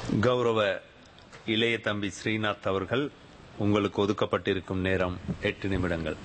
கௌரவ இளைய தம்பி ஸ்ரீநாத் அவர்கள் உங்களுக்கு ஒதுக்கப்பட்டிருக்கும் நேரம் எட்டு நிமிடங்கள்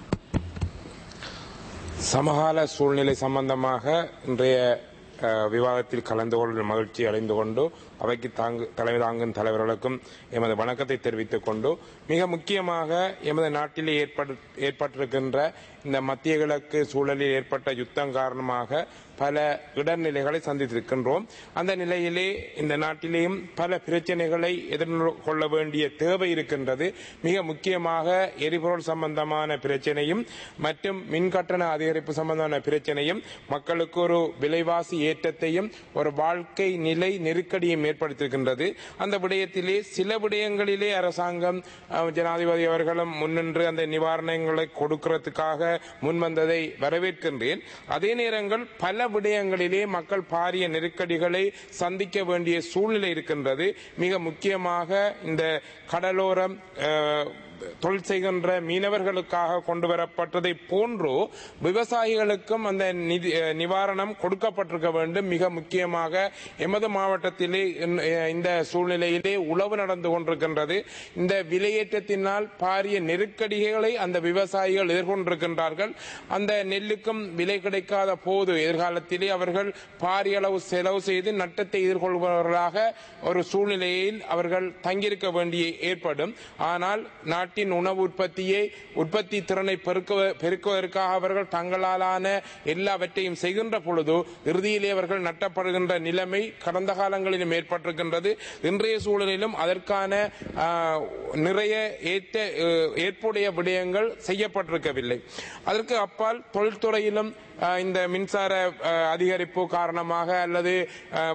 சமகால சூழ்நிலை சம்பந்தமாக இன்றைய அஹ், விவாதத்தில் கலந்து கொள்ளும் மகிழ்ச்சி அடைந்து கொண்டு அவைக்கு தாங்கு தலைமை தாங்கும் தலைவர்களுக்கும் எமது வணக்கத்தை தெரிவித்துக் கொண்டு மிக முக்கியமாக எமது நாட்டிலே ஏற்பட்டு ஏற்பட்டிருக்கின்ற இந்த மத்திய கிழக்கு சூழலில் ஏற்பட்ட யுத்தம் காரணமாக பல இடர்நிலைகளை சந்தித்திருக்கின்றோம் அந்த நிலையிலே இந்த நாட்டிலேயும் பல பிரச்சனைகளை எதிர்கொள்ள வேண்டிய தேவை இருக்கின்றது மிக முக்கியமாக எரிபொருள் சம்பந்தமான பிரச்சனையும் மற்றும் மின் கட்டண அதிகரிப்பு சம்பந்தமான பிரச்சனையும் மக்களுக்கு ஒரு விலைவாசி ஏற்றத்தையும் ஒரு வாழ்க்கை நிலை நெருக்கடியும் ஏற்படுத்தியிருக்கின்றது அந்த விடயத்திலே சில விடயங்களிலே அரசாங்கம் அஹ், ஜனாதிபதி அவர்களும் முன்னின்று அந்த நிவாரணங்களை கொடுக்கிறதுக்காக முன்வந்ததை வரவேற்கின்றேன் அதே நேரங்கள் பல விடயங்களிலே மக்கள் பாரிய நெருக்கடிகளை சந்திக்க வேண்டிய சூழ்நிலை இருக்கின்றது மிக முக்கியமாக இந்த கடலோரம் அஹ், தொழில் செய்கின்ற மீனவர்களுக்காக கொண்டு வரப்பட்டதை போன்று விவசாயிகளுக்கும் அந்த நிதி அஹ், நிவாரணம் கொடுக்கப்பட்டிருக்க வேண்டும் மிக முக்கியமாக எமது மாவட்டத்திலே இந்த- இந்த சூழ்நிலையிலே உழவு நடந்து கொண்டிருக்கின்றது இந்த விலையேற்றத்தினால் பாரிய நெருக்கடிகளை அந்த விவசாயிகள் எதிர்கொண்டிருக்கின்றார்கள் அந்த நெல்லுக்கும் விலை கிடைக்காத போது எதிர்காலத்திலே அவர்கள் பாரிய அளவு செலவு செய்து நட்டத்தை எதிர்கொள்பவர்களாக ஒரு சூழ்நிலையில் அவர்கள் தங்கியிருக்க வேண்டிய ஏற்படும் ஆனால் நாட்டின் உணவு உற்பத்தியை உற்பத்தி திறனை பெருக்குவ- பெருக்குவதற்காக அவர்கள் தங்களாலான எல்லாவற்றையும் செய்கின்ற பொழுது இறுதியிலே அவர்கள் நட்டப்படுகின்ற நிலைமை கடந்த காலங்களிலும் ஏற்பட்டிருக்கின்றது இன்றைய சூழலிலும் அதற்கான ஆ, நிறைய ஏற்ற அஹ், ஏற்புடைய விடயங்கள் செய்யப்பட்டிருக்கவில்லை அதற்கு அப்பால் தொழில்துறையிலும் ஆ, இந்த மின்சார ஆ, அதிகரிப்பு காரணமாக அல்லது ஆ,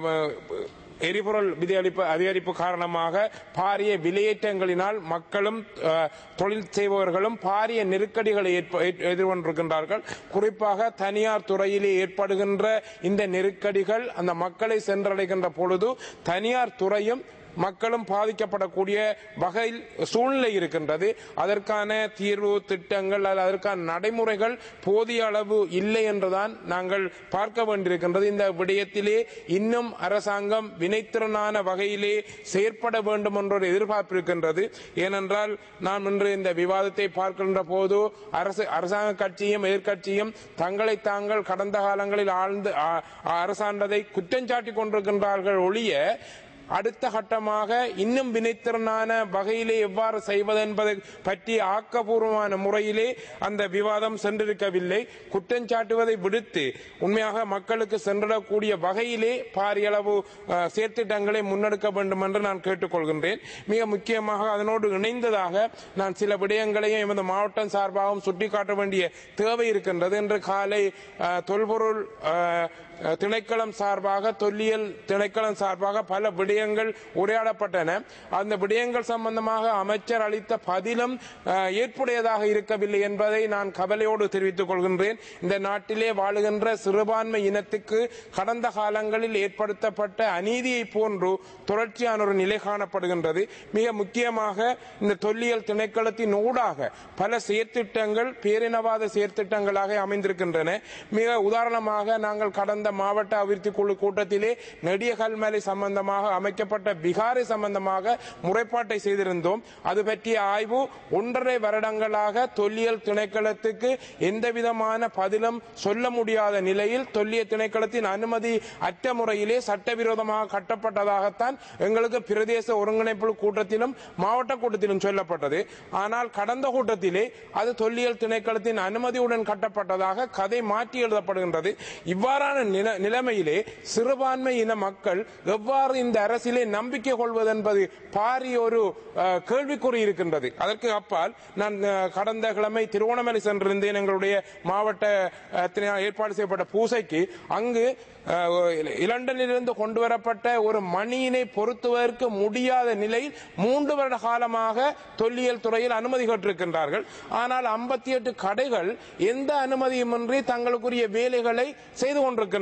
எரிபொருள் விதியளிப்பு அதிகரிப்பு காரணமாக பாரிய விலையேற்றங்களினால் மக்களும் அஹ், தொழில் செய்பவர்களும் பாரிய நெருக்கடிகளை ஏற்ப- ஏற்- எதிர்கொண்டிருக்கின்றார்கள் குறிப்பாக தனியார் துறையிலே ஏற்படுகின்ற இந்த நெருக்கடிகள் அந்த மக்களை சென்றடைகின்ற பொழுது தனியார் துறையும் மக்களும் பாதிக்கப்படக்கூடிய வகையில் சூழ்நிலை இருக்கின்றது அதற்கான தீர்வு திட்டங்கள் அல்லது அதற்கான நடைமுறைகள் போதிய அளவு இல்லை என்றுதான் நாங்கள் பார்க்க வேண்டியிருக்கின்றது இந்த விடயத்திலே இன்னும் அரசாங்கம் வினைத்திறனான வகையிலே செயற்பட வேண்டும் என்ற ஒரு எதிர்பார்ப்பு இருக்கின்றது ஏனென்றால் நாம் இன்று இந்த விவாதத்தை பார்க்கின்ற போது அரசு அரசாங்க கட்சியும் எதிர்க்கட்சியும் தங்களை தாங்கள் கடந்த காலங்களில் ஆழ்ந்து ஆ- அரசாண்டதை குற்றஞ்சாட்டி கொண்டிருக்கின்றார்கள் ஒழிய அடுத்த கட்டமாக இன்னும் வினைத்திறனான வகையிலே எவ்வாறு செய்வது என்பதை பற்றி ஆக்கப்பூர்வமான முறையிலே அந்த விவாதம் சென்றிருக்கவில்லை குற்றஞ்சாட்டுவதை விடுத்து உண்மையாக மக்களுக்கு சென்றிடக்கூடிய வகையிலே பாரியளவு அஹ், செயற்திட்டங்களை முன்னெடுக்க வேண்டும் என்று நான் கேட்டுக்கொள்கின்றேன் மிக முக்கியமாக அதனோடு இணைந்ததாக நான் சில விடயங்களையும் எமது மாவட்டம் சார்பாகவும் சுட்டிக்காட்ட வேண்டிய தேவை இருக்கின்றது இன்று காலை அஹ், தொல்பொருள் அஹ், அஹ், திணைக்களம் சார்பாக தொல்லியல் திணைக்களம் சார்பாக பல விடயங்கள் உரையாடப்பட்டன அந்த விடயங்கள் சம்பந்தமாக அமைச்சர் அளித்த பதிலும் அஹ், ஏற்புடையதாக இருக்கவில்லை என்பதை நான் கவலையோடு தெரிவித்துக் கொள்கின்றேன் இந்த நாட்டிலே வாழுகின்ற சிறுபான்மை இனத்துக்கு கடந்த காலங்களில் ஏற்படுத்தப்பட்ட அநீதியை போன்று தொடர்ச்சியான ஒரு நிலை காணப்படுகின்றது மிக முக்கியமாக இந்த தொல்லியல் திணைக்களத்தின் ஊடாக பல செயற்திட்டங்கள் பேரினவாத செயற்திட்டங்களாக அமைந்திருக்கின்றன மிக உதாரணமாக நாங்கள் கடந்த மாவட்ட அபிவிருத்தி குழு கூட்டத்திலே நெடியகல்மலை சம்பந்தமாக அமைக்கப்பட்ட பிகாரை சம்பந்தமாக முறைப்பாட்டை செய்திருந்தோம் அது பற்றிய ஆய்வு ஒன்றரை வருடங்களாக தொல்லியல் திணைக்களத்துக்கு எந்த விதமான பதிலும் சொல்ல முடியாத நிலையில் தொல்லியல் திணைக்களத்தின் அனுமதி அற்ற முறையிலே சட்டவிரோதமாக கட்டப்பட்டதாகத்தான் எங்களுக்கு பிரதேச ஒருங்கிணைப்பு கூட்டத்திலும் மாவட்ட கூட்டத்திலும் சொல்லப்பட்டது ஆனால் கடந்த கூட்டத்திலே அது தொல்லியல் திணைக்களத்தின் அனுமதியுடன் கட்டப்பட்டதாக கதை மாற்றி எழுதப்படுகின்றது இவ்வாறான நில- நிலைமையிலே சிறுபான்மை இன மக்கள் எவ்வாறு இந்த அரசிலே நம்பிக்கை கொள்வது என்பது பாரிய ஒரு அஹ், கேள்விக்குறி இருக்கின்றது அதற்கு அப்பால் நான் அஹ், கடந்த கிழமை திருவோணமலை சென்றிருந்தேன் எங்களுடைய மாவட்ட அஹ், திணையால் ஏற்பாடு செய்யப்பட்ட பூசைக்கு அங்கு அஹ், இலண்டனிலிருந்து கொண்டு வரப்பட்ட ஒரு மணியினை பொருத்துவதற்கு முடியாத நிலையில் மூன்று வருட காலமாக தொல்லியல் துறையில் அனுமதி பெற்றிருக்கின்றார்கள் ஆனால் 58 எட்டு கடைகள் எந்த அனுமதியுமின்றி தங்களுக்குரிய வேலைகளை செய்து கொண்டிருக்கின்றன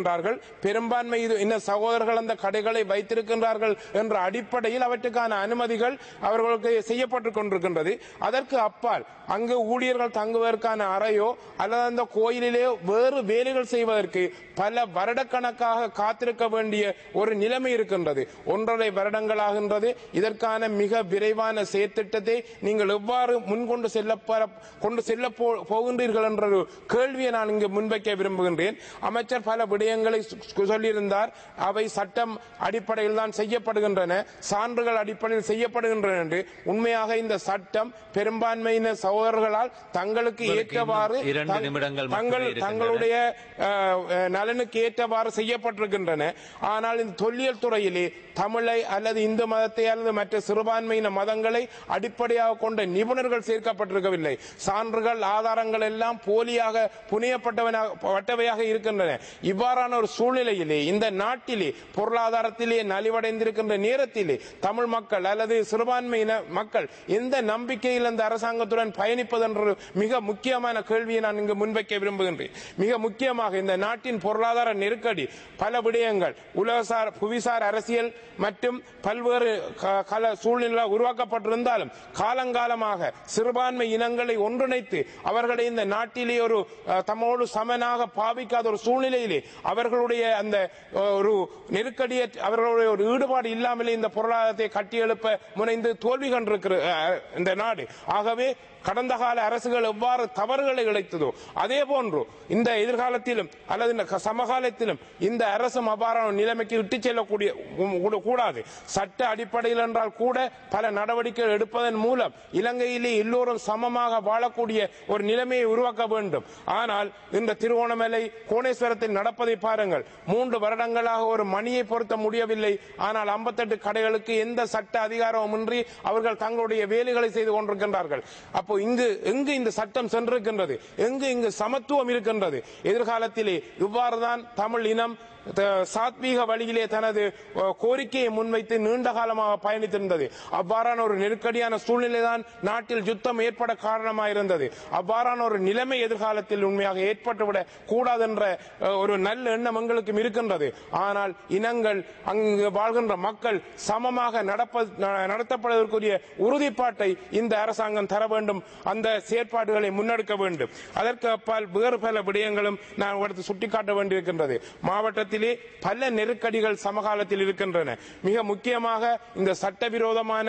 வைத்திருக்கின்றார்கள் பெரும்பான்மை இது இன்ன சகோதரர்கள் அந்த கடைகளை வைத்திருக்கின்றார்கள் என்ற அடிப்படையில் அவற்றுக்கான அனுமதிகள் அவர்களுக்கு செய்யப்பட்டுக் கொண்டிருக்கின்றது அதற்கு அப்பால் அங்கு ஊழியர்கள் தங்குவதற்கான அறையோ அல்லது அந்த கோயிலிலே வேறு வேலைகள் செய்வதற்கு பல வருடக்கணக்காக காத்திருக்க வேண்டிய ஒரு நிலைமை இருக்கின்றது ஒன்றரை வருடங்களாகின்றது இதற்கான மிக விரைவான செயற்திட்டத்தை நீங்கள் எவ்வாறு முன்கொண்டு செல்ல பர- கொண்டு செல்ல போ- போகின்றீர்கள் என்ற ஒரு கேள்வியை நான் இங்கு முன்வைக்க விரும்புகின்றேன் அமைச்சர் பல விடயங்களை சு- சொல்லியிருந்தார் அவை சட்டம் அடிப்படையில் தான் செய்யப்படுகின்றன சான்றுகள் அடிப்படையில் செய்யப்படுகின்றன என்று உண்மையாக இந்த சட்டம் பெரும்பான்மையின சகோதரர்களால் தங்களுக்கு உங்களுக்கு ஏற்றவாறு இன்னும் இரண்டு தங்- நிமிடங்கள் மட்டுமே தங்கள் இருக்கின்றன. தங்களுடைய அஹ், அஹ், நலனுக்கு ஏற்றவாறு செய்யப்பட்டிருக்கின்றன ஆனால் இந்த தொல்லியல் துறையிலே தமிழை அல்லது இந்து மதத்தை அல்லது மற்ற சிறுபான்மையின மதங்களை அடிப்படையாக கொண்ட நிபுணர்கள் சேர்க்கப்பட்டிருக்கவில்லை சான்றுகள் ஆதாரங்கள் எல்லாம் போலியாக புனையப்பட்டவையாக இருக்கின்றன இவ்வாறான ஒரு சூழ்நிலையிலே இந்த நாட்டிலே பொருளாதாரத்திலே நலிவடைந்திருக்கின்ற நேரத்திலே தமிழ் மக்கள் அல்லது சிறுபான்மையின மக்கள் எந்த நம்பிக்கையில் அந்த அரசாங்கத்துடன் பயணிப்பது என்ற ஒரு மிக முக்கியமான கேள்வியை நான் இங்கு முன்வைக்க விரும்புகின்றேன் மிக முக்கியமாக இந்த நாட்டின் பொருளாதார நெருக்கடி பல விடயங்கள் உலகசார் புவிசார் அரசியல் மற்றும் பல்வேறு க- கல சூழ்நிலை உருவாக்கப்பட்டிருந்தாலும் காலங்காலமாக சிறுபான்மை இனங்களை ஒன்றிணைத்து அவர்களை இந்த நாட்டிலே ஒரு அஹ், தம்மோடு சமனாக பாவிக்காத ஒரு சூழ்நிலையிலே அவர்களுடைய அந்த அஹ், ஒரு நெருக்கடியை அவர்களுடைய ஒரு ஈடுபாடு இல்லாமலே இந்த பொருளாதாரத்தை கட்டியெழுப்ப முனைந்து தோல்வி கண்டிருக்கிற அஹ், இந்த நாடு ஆகவே கடந்த கால அரசுகள் எவ்வாறு தவறுகளை இழைத்ததோ அதே போன்று இந்த எதிர்காலத்திலும் அல்லது இந்த க- சமகாலத்திலும் இந்த அரசும் அவ்வாறான நிலைமைக்கு இட்டுச் செல்லக்கூடிய உம் கூட- கூடாது சட்ட அடிப்படையில் என்றால் கூட பல நடவடிக்கைகள் எடுப்பதன் மூலம் இலங்கையிலே எல்லோரும் சமமாக வாழக்கூடிய ஒரு நிலைமையை உருவாக்க வேண்டும் ஆனால் இந்த திருவோணமலை கோணேஸ்வரத்தில் நடப்பதை பாருங்கள் மூன்று வருடங்களாக ஒரு மணியை பொருத்த முடியவில்லை ஆனால் 58 கடைகளுக்கு எந்த சட்ட அதிகாரமுமின்றி அவர்கள் தங்களுடைய வேலைகளை செய்து கொண்டிருக்கின்றார்கள் அப்போ இங்கு எங்கு இந்த சட்டம் சென்றிருக்கின்றது எங்கு இங்கு சமத்துவம் இருக்கின்றது எதிர்காலத்திலே இவ்வாறுதான் தமிழ் இனம் த- சாத்வீக வழியிலே தனது அஹ், கோரிக்கையை முன்வைத்து நீண்ட காலமாக பயணித்திருந்தது அவ்வாறான ஒரு நெருக்கடியான சூழ்நிலை தான் நாட்டில் யுத்தம் ஏற்பட காரணமாயிருந்தது அவ்வாறான ஒரு நிலைமை எதிர்காலத்தில் உண்மையாக ஏற்பட்டுவிடக் கூடாது என்ற அஹ், ஒரு நல்ல எண்ணம் எங்களுக்கும் இருக்கின்றது ஆனால் இனங்கள் அங்கு வாழ்கின்ற மக்கள் சமமாக நடப்ப ந- நடத்தப்படுவதற்குரிய உறுதிப்பாட்டை இந்த அரசாங்கம் தர வேண்டும் அந்த செயற்பாடுகளை முன்னெடுக்க வேண்டும் அதற்கு அப்பால் வேறு பல விடயங்களும் நான் அடுத்து சுட்டிக்காட்ட வேண்டியிருக்கின்றது மாவட்டத்திலே பல நெருக்கடிகள் சமகாலத்தில் இருக்கின்றன மிக முக்கியமாக இந்த சட்டவிரோதமான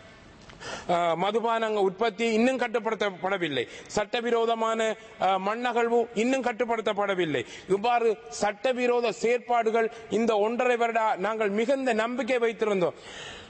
அஹ், மதுபான உற்பத்தி இன்னும் கட்டுப்படுத்தப்படவில்லை சட்டவிரோதமான அஹ், மண்ணகழ்வு இன்னும் கட்டுப்படுத்தப்படவில்லை இவ்வாறு சட்டவிரோத செயற்பாடுகள் இந்த ஒன்றரை வருட நாங்கள் மிகுந்த நம்பிக்கை வைத்திருந்தோம்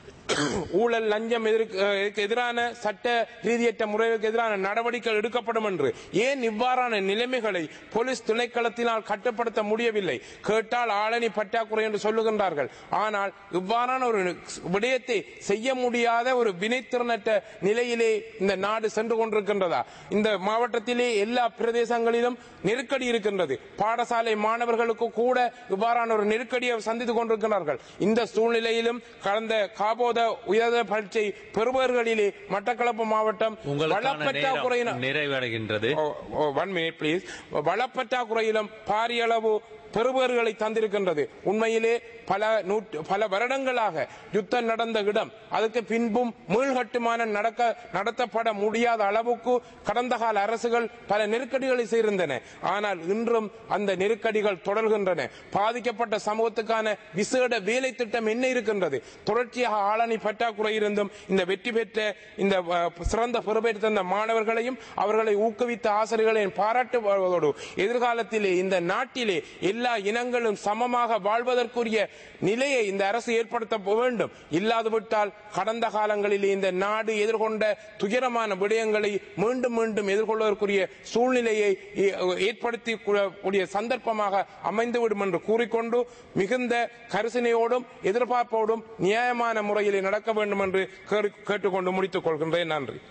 ஊழல் லஞ்சம் எதிர்க்கு- அஹ், இதற்கு எதிரான சட்ட ரீதியற்ற முறைகளுக்கு எதிரான நடவடிக்கைகள் எடுக்கப்படும் என்று ஏன் இவ்வாறான நிலைமைகளை போலீஸ் திணைக்களத்தினால் கட்டுப்படுத்த முடியவில்லை கேட்டால் ஆளணி பற்றாக்குறை என்று சொல்லுகின்றார்கள் ஆனால் இவ்வாறான ஒரு விடயத்தை செய்ய முடியாத ஒரு வினைத்திறனற்ற நிலையிலே இந்த நாடு சென்று கொண்டிருக்கின்றதா இந்த மாவட்டத்திலே எல்லா பிரதேசங்களிலும் நெருக்கடி இருக்கின்றது பாடசாலை மாணவர்களுக்கு கூட இவ்வாறான ஒரு நெருக்கடியை சந்தித்துக் கொண்டிருக்கிறார்கள் இந்த சூழ்நிலையிலும் கடந்த காபோத உயர்தர பரீட்சை பெறுபவர்களிலே மட்டக்களப்பு மாவட்டம் உங்களுக்கான வளப்பற்றாக்குறையின நேரம் நிறைவடைகின்றது ஒன் மினிட் பிளீஸ் வளப்பற்றாக்குறையிலும் பாரிய அளவு பெறுபவர்களை தந்திருக்கின்றது உண்மையிலே பல நூற்று பல வருடங்களாக யுத்தம் நடந்த இடம் அதுக்கு பின்பும் மீள்கட்டுமானம் நடக்க நடத்தப்பட முடியாத அளவுக்கு கடந்த கால அரசுகள் பல நெருக்கடிகளை செய்திருந்தன ஆனால் இன்றும் அந்த நெருக்கடிகள் தொடர்கின்றன பாதிக்கப்பட்ட சமூகத்துக்கான விசேட வேலை திட்டம் என்ன இருக்கின்றது தொடர்ச்சியாக ஆளணி பற்றாக்குறை இருந்தும் இந்த வெற்றி பெற்ற இந்த அஹ், சிறந்த பெறுபேற்று தந்த மாணவர்களையும் அவர்களை ஊக்குவித்த ஆசிரியர்களையும் பாராட்டுவதோடு எதிர்காலத்திலே இந்த நாட்டிலே எல்லா இனங்களும் சமமாக வாழ்வதற்குரிய நிலையை இந்த அரசு ஏற்படுத்த வேண்டும் இல்லாதுவிட்டால் கடந்த காலங்களிலே இந்த நாடு எதிர்கொண்ட துயரமான விடயங்களை மீண்டும் மீண்டும் எதிர்கொள்வதற்குரிய சூழ்நிலையை ஏ- ஏற்படுத்தி கூடிய சந்தர்ப்பமாக அமைந்துவிடும் என்று கூறிக்கொண்டு மிகுந்த கரிசனையோடும் எதிர்பார்ப்போடும் நியாயமான முறையிலே நடக்க வேண்டும் என்று கேட்டு- கேட்டுக்கொண்டு முடித்துக் கொள்கின்றேன் நன்றி